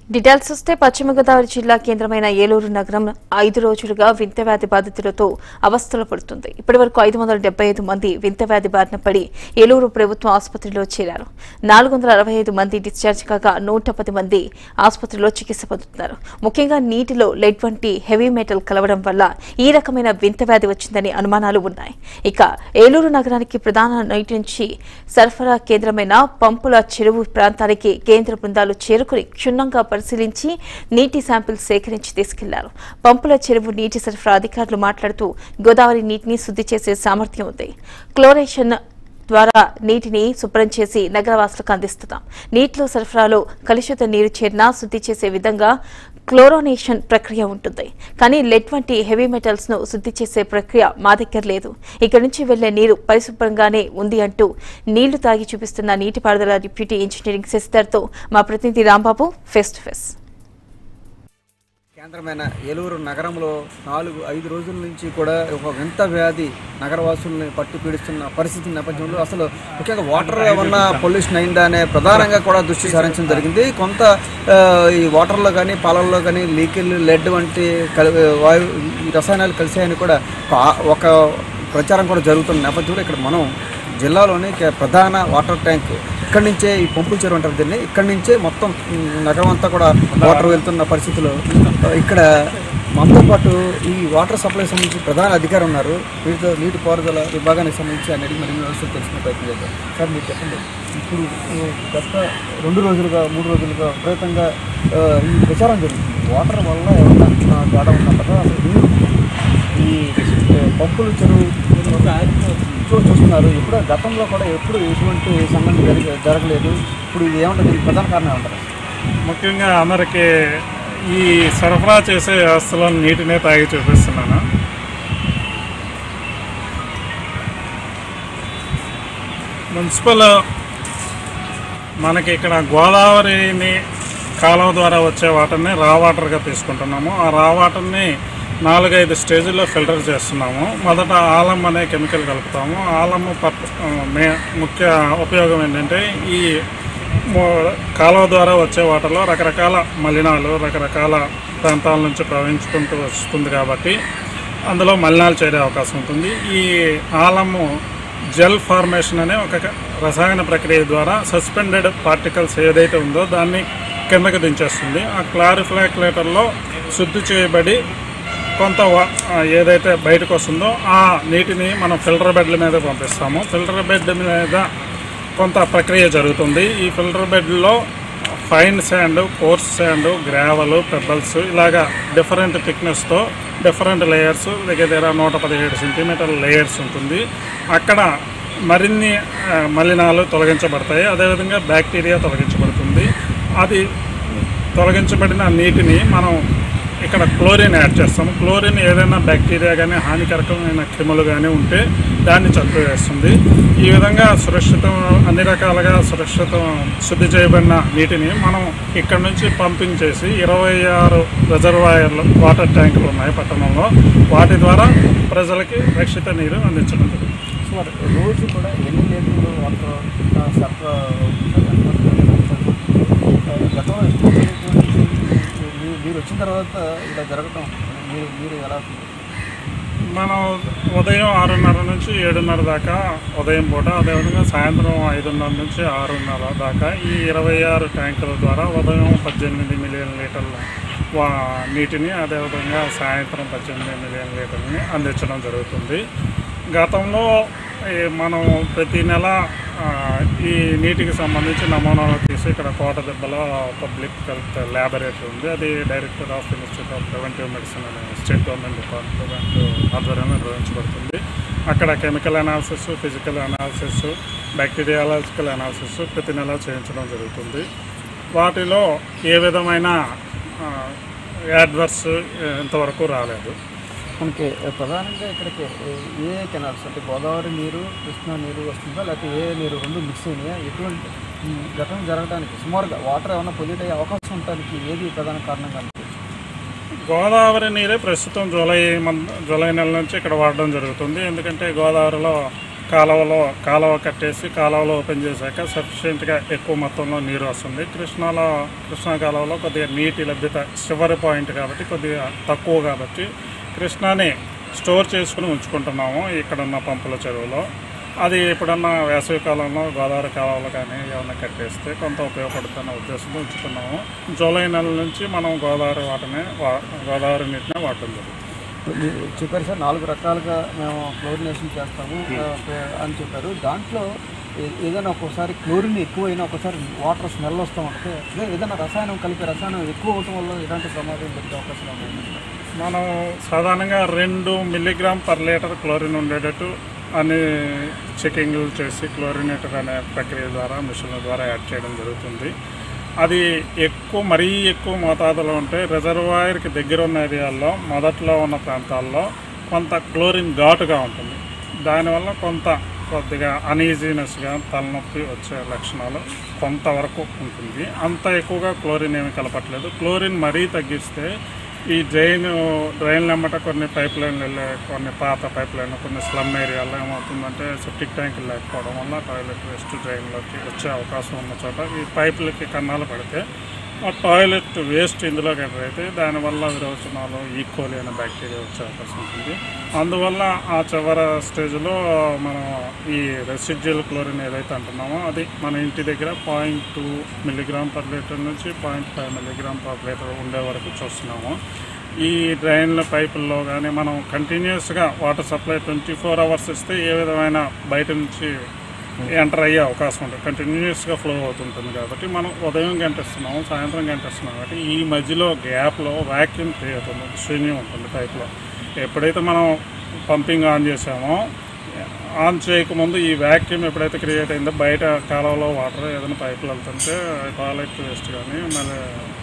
details వస్తే పశ్చిమ గోదావరి జిల్లా కేంద్రమైన ఏలూరు నగరం ఐదు రోజులుగా వింత వ్యాధి బాధితులతో అవస్థలు పడుతుంది ఇప్పటి వరకు ఐదు వందల డెబ్బై ఐదు మంది వింత వ్యాధి బారిన పడి ఏలూరు ప్రభుత్వ ఆసుపత్రిలో చేరారు నాలుగు వందల అరవై ఐదు మంది డిశ్చార్జ్ కాగా నూట పది మంది ఆసుపత్రిలో చికిత్స పొందుతున్నారు ముఖ్యంగా నీటిలో లెడ్ వంటి హెవీ మెటల్ కలవడం వల్ల ఈ రకమైన వింత వ్యాధి వచ్చిందని అనుమానాలు ఉన్నాయి ఇక ఏలూరు నగరానికి ప్రధాన నీటి నుంచి సరఫరా కేంద్రమైన పంపుల చెరువు ప్రాంతానికి కేంద్ర బృందాలు చేరుకుని క్షుణ్ణంగా పరిశీలించి నీటి శాంపిల్ సేకరించి తీసుకెళ్లారు పంపుల చెరువు నీటి సరఫరా అధికారులు మాట్లాడుతూ గోదావరి నీటిని శుద్ధి చేసే సామర్థ్యం ఉంది క్లోరేషన్ ద్వారా నీటిని శుభ్రం చేసి నగరవాసులకు అందిస్తున్నాం నీటిలో సరఫరాలో కలుషిత నీరు చేరినా శుద్ధి చేసే విధంగా క్లోరోనేషన్ ప్రక్రియ ఉంటుంది కానీ లెడ్ వంటి హెవీ మెటల్స్ ను శుద్ధి చేసే ప్రక్రియ మా దగ్గర లేదు ఇక్కడి నుంచి వెళ్లే నీరు పరిశుభ్రంగానే ఉంది అంటూ నీళ్లు తాగి చూపిస్తున్న నీటిపారుదల డిప్యూటీ ఇంజనీరింగ్ శశిధర్తో మా ప్రతినిధి రాంబాబు ఫేస్ టు ఫేస్ కేంద్రమైన ఏలూరు నగరంలో నాలుగు ఐదు రోజుల నుంచి కూడా ఒక వింత వ్యాధి నగరవాసుల్ని పట్టి పీడిస్తున్న పరిస్థితి నేపథ్యంలో అసలు ముఖ్యంగా వాటర్ ఏమన్నా పొల్యూషన్ అయిందా అనే ప్రధానంగా కూడా దృష్టి సారించడం జరిగింది కొంత ఆ, ఈ వాటర్లో కానీ పాలల్లో కానీ లీకిల్ లెడ్ వంటి కలి వాయు ఈ రసాయనాలు కలిసాయని కూడా ఒక- ఒక ప్రచారం కూడా జరుగుతున్న నేపథ్యంలో ఇక్కడ మనం జిల్లాలోని కే- ప్రధాన వాటర్ ట్యాంక్ ఇక్కడి నుంచే ఈ పంపుల చెరువు అంటారు దీన్ని ఇక్కడి నుంచే మొత్తం ఉమ్, నగరం అంతా కూడా వాటర్ వెళ్తున్న పరిస్థితిలో ఆ, ఇక్కడ మనతో పాటు ఈ వాటర్ సప్లై సంబంధించి ప్రధాన అధికారి ఉన్నారు వీటితో నీటి పారుదల విభాగానికి సంబంధించి అన్నిటికీ మరిన్ని వ్యవస్థలు తెలుసుకునే ప్రయత్నం చేద్దాం సార్ మీరు చెప్పండి ఇప్పుడు ఆ, గత రెండు రోజులుగా మూడు రోజులుగా విపరీతంగా ఆ, ఈ ప్రచారం జరుగుతుంది వాటర్ వల్ల ఏమన్నా ఆ, తేడా ఉన్నట్టుగా అసలు నీరు ఈ ఆ, పంపులు చెరువు చూ చూస్తున్నారు ఇప్పుడు గతంలో కూడా ఎప్పుడు ఎటువంటి సంఘటన జరిగి జరగలేదు ఇప్పుడు ఇది ఏమంటారు దీనికి ప్రధాన కారణం ఏమంటారు ముఖ్యంగా అందరికీ ఈ సరఫరా చేసే వ్యవస్థలో నీటినే తాగి చూపిస్తున్నాను మున్సిపల్ మనకి ఇక్కడ గోదావరిని కాలువ ద్వారా వచ్చే వాటర్ని రా వాటర్గా తీసుకుంటున్నాము ఆ రా వాటర్ని నాలుగైదు స్టేజ్లో ఫిల్టర్ చేస్తున్నాము మొదట ఆలం అనే కెమికల్ కలుపుతాము ఆలము పర్ మే ముఖ్య ఉపయోగం ఏంటంటే ఈ మో- కాలువ ద్వారా వచ్చే వాటర్లో రకరకాల మలినాలు రకరకాల ప్రాంతాల నుంచి ప్రవహించుకుంటూ వస్తుంది కాబట్టి అందులో మలినాలు చేరే అవకాశం ఉంటుంది ఈ ఆలము జెల్ ఫార్మేషన్ అనే ఒక రసాయన ప్రక్రియ ద్వారా సస్పెండెడ్ పార్టికల్స్ ఏదైతే ఉందో దాన్ని కిందకి దించేస్తుంది ఆ క్లారిఫ్లాక్యులేటర్లో శుద్ధి చేయబడి కొంత వా- ఆ, ఏదైతే బయటకు వస్తుందో ఆ నీటిని మనం ఫిల్టర్ బెడ్ల మీద పంపిస్తాము ఫిల్టర్ బెడ్ మీద కొంత ప్రక్రియ జరుగుతుంది ఈ ఫిల్టర్ బెడ్లో fine sand coarse sand gravel pebbles ఇలాగా డిఫరెంట్ థిక్నెస్తో డిఫరెంట్ లేయర్స్ దగ్గర దగ్గర నూట పదిహేడు సెంటీమీటర్ లేయర్స్ ఉంటుంది అక్కడ మరిన్ని ఆ, మలినాలు తొలగించబడతాయి అదేవిధంగా బ్యాక్టీరియా తొలగించబడుతుంది అది తొలగించబడిన నీటిని మనం ఇక్కడ క్లోరిన్ యాడ్ చేస్తాము క్లోరిన్ ఏదైనా బ్యాక్టీరియా కానీ హానికరకమైన క్రిములు కానీ ఉంటే దాన్ని చంపివేస్తుంది ఈ విధంగా సురక్షితం అన్ని రకాలుగా సురక్షితం శుద్ధి చేయబడిన నీటిని మనం ఇక్కడ నుంచి పంపింగ్ చేసి ఇరవై ఆరు రిజర్వాయర్లు వాటర్ ట్యాంకులు ఉన్నాయి పట్టణంలో వాటి ద్వారా ప్రజలకి రక్షిత నీరు అందించడం జరుగుతుంది సో మరి రోజు కూడా ఎన్ని లీటర్లు వాటర్ ఆ, సరఫరా ఆ, గతంలో ఎప్పుడు జరిగేటువంటి మీరు- మీరు వచ్చిన తర్వాత ఇలా జరగటం మీరు మీరు ఎలా మనం ఉదయం ఆరున్నర నుంచి ఏడున్నర దాకా ఉదయం పూట అదేవిధంగా సాయంత్రం ఐదున్నర నుంచి ఆరున్నర దాకా ఈ ఇరవై ఆరు ట్యాంకుల ద్వారా ఉదయం పద్దెనిమిది మిలియన్ లీటర్ల వా నీటిని అదేవిధంగా సాయంత్రం పద్దెనిమిది మిలియన్ లీటర్ని అందించడం జరుగుతుంది గతంలో ఈ మనం ప్రతి నెల ఆ, ఈ నీటికి సంబంధించి నమూనాలు తీసి ఇక్కడ కోట దెబ్బలో పబ్లిక్ హెల్త్ ల్యాబొరేటరీ ఉంది అది director of institute of preventive medicine అనే స్టేట్ గవర్నమెంట్ డిపార్ట్మెంట్ ఆధ్వర్యంలో నిర్వహించబడుతుంది అక్కడ chemical analysis physical analysis bacteriological analysis ప్రతి నెల చేయించడం జరుగుతుంది వాటిలో ఏ విధమైన యాడ్వర్స్ ఇంతవరకు రాలేదు మనకి ప్రధానంగా ఇక్కడికి ఏ కెనాల్స్ అంటే గోదావరి నీరు కృష్ణా నీరు వస్తుందా లేకపోతే ఏ నీరు రెండు మిక్స్ అయినాయా ఎటువంటి ఈ ఘటన జరగడానికి సుమారుగా వాటర్ ఏమైనా పొల్యూట్ అయ్యే అవకాశం ఉండడానికి ఏది ప్రధాన కారణంగా అనిపిస్తుంది గోదావరి నీరే ప్రస్తుతం జూలై మంత్ జూలై నెల నుంచి ఇక్కడ వాడడం జరుగుతుంది ఎందుకంటే గోదావరిలో కాలువలో కాలువ కట్టేసి కాలువలో ఓపెన్ చేశాక సఫిషియెంట్గా ఎక్కువ మొత్తంలో నీరు వస్తుంది కృష్ణాలో కృష్ణా కాలువలో కొద్దిగా నీటి లభ్యత చివరి పాయింట్ కాబట్టి కొద్దిగా తక్కువ కాబట్టి కృష్ణాని స్టోర్ చేసుకుని ఉంచుకుంటున్నాము ఇక్కడ ఉన్న పంపుల చెరువులో అది ఎప్పుడన్నా వేసవి కాలంలో గోదావరి కాలంలో కానీ ఏమైనా కట్టేస్తే కొంత ఉపయోగపడుతున్న ఉద్దేశంతో ఉంచుతున్నాము జూలై నెల నుంచి మనం గోదావరి వాటనే వా గోదావరి నీటినే వాడటం జరుగుతుంది మీరు చెప్పారు సార్ నాలుగు రకాలుగా మేము క్లోరినేషన్ చేస్తాము ఆ, అని చెప్పారు దాంట్లో ఏ- ఏదైనా ఒక్కోసారి క్లోరిన్ ఎక్కువైనా ఒకసారి వాటర్ స్మెల్ వస్తూ ఉంటే అదే ఏదైనా రసాయనం కలిపే రసాయనం ఎక్కువ అవటం వల్ల ఎలాంటి ప్రమాదం జరిగే అవకాశం ఉంది మనం సాధారణంగా రెండు మిల్లీగ్రామ్ పర్ లీటర్ క్లోరిన్ ఉండేటట్టు అని చెకింగ్లు చేసి క్లోరినేటర్ అనే ప్రక్రియ ద్వారా మిషన్ల ద్వారా యాడ్ చేయడం జరుగుతుంది అది ఎక్కువ మరీ ఎక్కువ మోతాదులో ఉంటే రిజర్వాయర్కి దగ్గర ఉన్న ఏరియాల్లో మొదట్లో ఉన్న ప్రాంతాల్లో కొంత క్లోరిన్ ఘాటుగా ఉంటుంది దానివల్ల కొంత కొద్దిగా అనీజీనెస్గా తలనొప్పి వచ్చే లక్షణాలు కొంతవరకు ఉంటుంది అంత ఎక్కువగా క్లోరిన్ ఏమీ కలపట్లేదు క్లోరిన్ మరీ తగ్గిస్తే ఈ డ్రైన్ డ్రైన్ వెంబట కొన్ని పైప్ లైన్లు వెళ్ళే కొన్ని పాత పైప్ లైన్ కొన్ని స్లమ్ ఏరియాలో ఏమవుతుందంటే సెప్టిక్ ట్యాంకులు లేకపోవడం వల్ల టాయిలెట్ వేస్ట్ డ్రైన్లోకి వచ్చే అవకాశం ఉన్న చోట ఈ పైపులకి కన్నాలు పడితే ఆ టాయిలెట్ వేస్ట్ ఇందులోకి ఎంటర్ అయితే దానివల్ల విరోచనాలు ఈక్వల్ అయిన బ్యాక్టీరియా వచ్చే అవకాశం ఉంటుంది అందువల్ల ఆ చివరి స్టేజ్లో మనం ఈ రెసిడ్యువల్ క్లోరిన్ ఏదైతే అంటున్నామో అది మన ఇంటి దగ్గర point two milligram per litre నుంచి point five milligram per litre ఉండే వరకు చూస్తున్నాము ఈ డ్రైన్ల పైపుల్లో కానీ మనం కంటిన్యూస్గా water supply twenty four hours ఇస్తే ఏ విధమైన బయట నుంచి ఎంటర్ అయ్యే అవకాశం ఉంటుంది కంటిన్యూస్గా ఫ్లో అవుతుంటుంది కాబట్టి మనం ఉదయం గంట ఇస్తున్నాము సాయంత్రం గంట ఇస్తున్నాం కాబట్టి ఈ మధ్యలో గ్యాప్లో వ్యాక్యూమ్ క్రియేట్ అవుతుంది శూన్యం ఉంటుంది పైప్లో ఎప్పుడైతే మనం పంపింగ్ ఆన్ చేసామో ఆన్ చేయకముందు ఈ వ్యాక్యూమ్ ఎప్పుడైతే క్రియేట్ అయిందో బయట కాలువలో వాటర్ ఏదైనా పైపులు వెళ్తుంటే టాయిలెట్ వేస్ట్ కానీ మళ్ళీ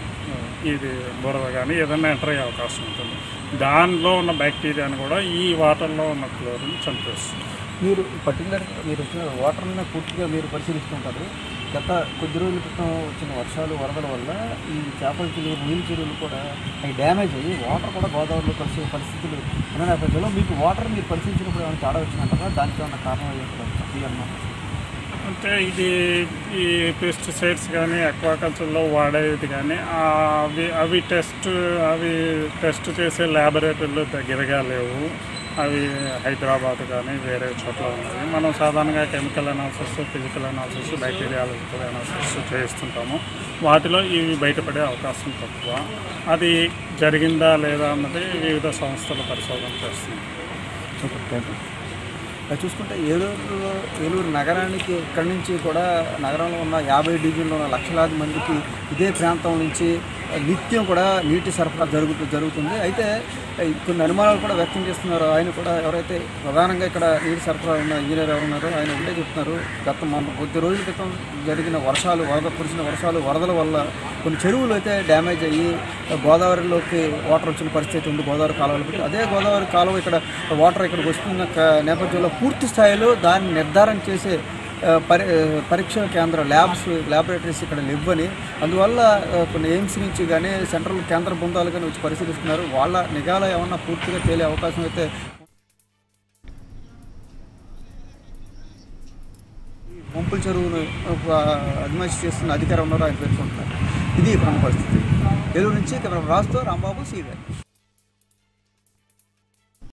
ఇది బురద కానీ ఏదైనా ఎంటర్ అయ్యే అవకాశం ఉంటుంది దానిలో ఉన్న బ్యాక్టీరియాని కూడా ఈ వాటర్లో ఉన్న క్లోరిన్ చంపేస్తుంది మీరు పర్టికులర్ మీరు వచ్చిన వాటర్ని పూర్తిగా మీరు పరిశీలిస్తుంటారు గత కొద్ది రోజుల క్రితం వచ్చిన వర్షాలు వరదల వల్ల ఈ చేపల చెరువులు నీళ్ళ చెరువులు కూడా అవి డ్యామేజ్ అయ్యి వాటర్ కూడా గోదావరిలో కలిసే పరిస్థితులు ఉన్న నేపథ్యంలో మీకు వాటర్ మీరు పరిశీలించినప్పుడు ఏమైనా తేడా వచ్చినట్టుగా దానికి ఏమైనా కారణం ఏంటంటే అన్న అంటే ఇది ఈ పెస్టిసైడ్స్ కానీ అక్వాకల్చర్లో వాడేది కానీ ఆ అవి అవి టెస్ట్ అవి టెస్ట్ చేసే ల్యాబొరేటరీలు దగ్గరగా లేవు అవి హైదరాబాద్ కానీ వేరే చోట్ల ఉన్నాయి మనం సాధారణంగా chemical analysis physical analysis bacteriological analysis చేస్తుంటాము వాటిలో ఇవి బయటపడే అవకాశం తక్కువ అది జరిగిందా లేదా అన్నది వివిధ సంస్థలు పరిశోధన చేస్తున్నాయి సూపర్ థ్యాంక్ యూ అది చూసుకుంటే ఏలూరులో ఏలూరు నగరానికి ఇక్కడి నుంచి కూడా నగరంలో ఉన్న యాభై డివిజన్లో ఉన్న లక్షలాది మందికి ఇదే ప్రాంతం నుంచి నిత్యం కూడా నీటి సరఫరా జరుగుతూ జరుగుతుంది అయితే ఈ కొన్ని అనుమానాలు కూడా వ్యక్తం చేస్తున్నారు ఆయన కూడా ఎవరైతే ప్రధానంగా ఇక్కడ నీటి సరఫరా ఉన్న ఇంజనీర్ ఎవరు ఉన్నారో ఆయన ఒకటే చెప్తున్నారు గత మొన్న కొద్ది రోజుల క్రితం జరిగిన వర్షాలు వరద కురిసిన వర్షాలు వరదల వల్ల కొన్ని చెరువులు అయితే డ్యామేజ్ అయ్యి గోదావరిలోకి వాటర్ వచ్చిన పరిస్థితి ఉంది గోదావరి కాలువలకి అదే గోదావరి కాలువ ఇక్కడ వాటర్ ఇక్కడికి వస్తున్న క- నేపథ్యంలో పూర్తి స్థాయిలో దాన్ని నిర్ధారణ చేసే ఆ, పరి ఆ, పరీక్ష కేంద్ర ల్యాబ్స్ ల్యాబొరేటరీస్ ఇక్కడ లేవని అందువల్ల ఆ, కొన్ని ఎయిమ్స్ నుంచి కానీ సెంట్రల్ కేంద్ర బృందాలు కానీ వచ్చి పరిశీలిస్తున్నారు వాళ్ళ నిఘాలో ఏమన్నా పూర్తిగా తేలే అవకాశం అయితే పంపుల చెరువును అడ్మైస్ చేస్తున్న అధికారం ఉన్నారో ఆయన పేర్కొంటున్నారు ఇది ఇప్పుడు పరిస్థితి ఏలూరు నుంచి కెమెరా రాజుతో రాంబాబు సీవే